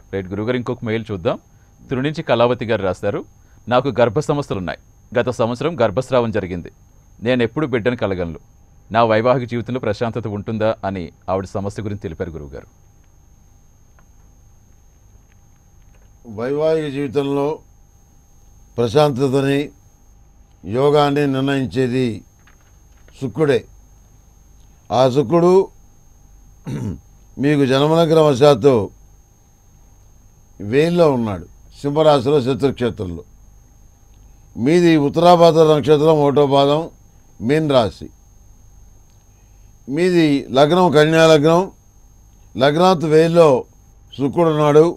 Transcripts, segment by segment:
right గురుగారు ఇంకొక mail చూద్దాం తిరు నుంచి కళావతి గారు రాస్తారు నాకు గర్భ సమస్యలు ఉన్నాయి గత సంవత్సరం గర్భస్రావం జరిగింది నేను ఎప్పుడు బిడ్డను కలగలను నా వైవాహిక జీవితంలో ప్రశాంతత ఉంటుందా అని ఆవిడ సమస్య గురించి తెలిపారు గురువుగారు వైవాహిక జీవితంలో ప్రశాంతతని యోగాన్ని నిర్ణయించేది శుక్రుడే ఆ శుక్రుడు మీకు జన్మనగ్ర వశాత్తు వేయిల్లో ఉన్నాడు సింహరాశిలో శత్రుక్షేత్రంలో మీది ఉత్తరాభాద్ర నక్షత్రం ఒకటో పాదం మీన్ రాశి మీది లగ్నం కన్యా లగ్నం లగ్నాత్ వేయిల్లో శుక్రుడు ఉన్నాడు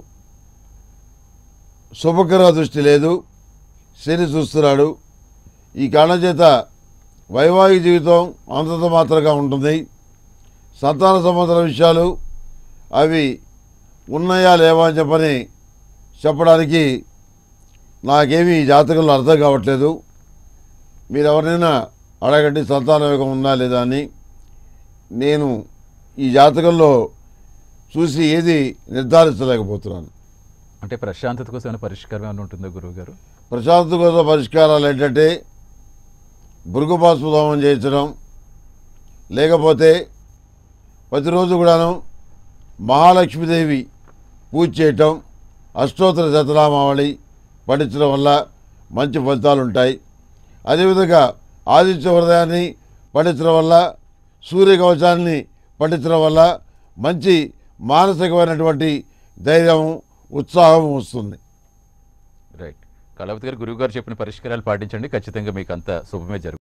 శుభకర దృష్టి లేదు శని చూస్తున్నాడు ఈ కారణం చేత వైవాహిక జీవితం అంతంత మాత్రంగా ఉంటుంది సంతాన సంబంధం విషయాలు అవి ఉన్నాయా లేవా అని చెప్పని చెప్పడానికి నాకేమీ ఈ జాతకంలో అర్థం కావట్లేదు మీరు ఎవరినైనా అడగండి సంతాన యోగం ఉందా లేదా అని నేను ఈ జాతకంలో చూసి ఏది నిర్ధారించలేకపోతున్నాను అంటే ప్రశాంతత కోసం ఏమైనా పరిష్కారం ఏమైనా ఉంటుందా గురువుగారు ప్రశాంతత కోసం పరిష్కారాలు ఏంటంటే భృగుపాస్పదోమం చేయించడం లేకపోతే ప్రతిరోజు కూడాను మహాలక్ష్మీదేవి పూజ చేయటం అష్టోత్తర శతనామావళి పఠించడం వల్ల మంచి ఫలితాలు ఉంటాయి అదేవిధంగా ఆదిత్య హృదయాన్ని పఠించడం వల్ల సూర్యకవచాన్ని పఠించడం వల్ల మంచి మానసికమైనటువంటి ధైర్యం ఉత్సాహం వస్తుంది రైట్ కళావతి గారు గురువుగారు చెప్పిన పరిష్కారాలు పాటించండి ఖచ్చితంగా మీకు అంత శుభమే జరుగుతుంది